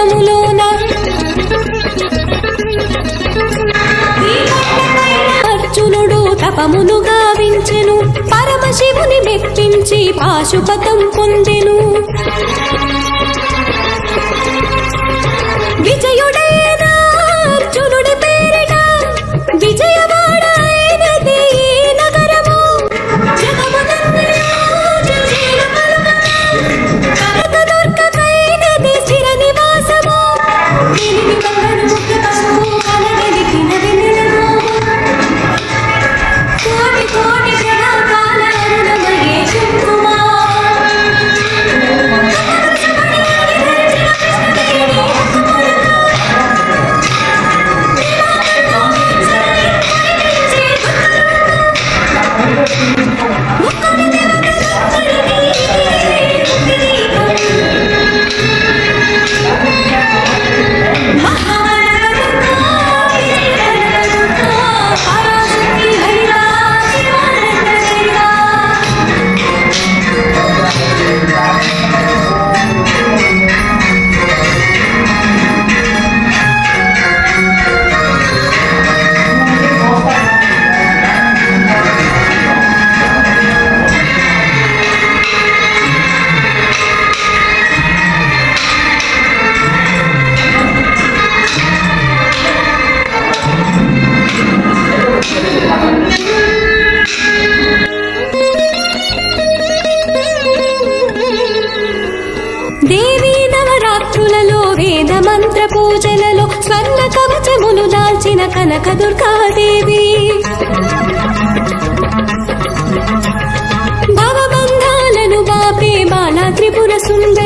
వనములోన అర్జునుడు తపమును గావించెను పరమశివుని మెప్పించి పాశుపతం పొందెను విజయుడైన అర్జునుడి పేరిట విజయవాడ అయినది ఈ నగరము జగమునందున జయజయలు పలుకును. కనకదుర్గకైనది స్థిర నివాసము దీనిని బంగారు ముద్ద పసుపు కలగలిగిన వెన్నెలము. కోటి కోటి ప్రణామాల అరుణమయే కుంకుమా. పరాశక్తి హరిరా శివానంద హరిరా దేవీ నవరాత్రులలో వేద మంత్ర పూజలలో స్వర్ణ కవచములు దాల్చిన కనక దుర్గాదేవి భవబంధాలను బాపే బాల త్రిపుర సుందరి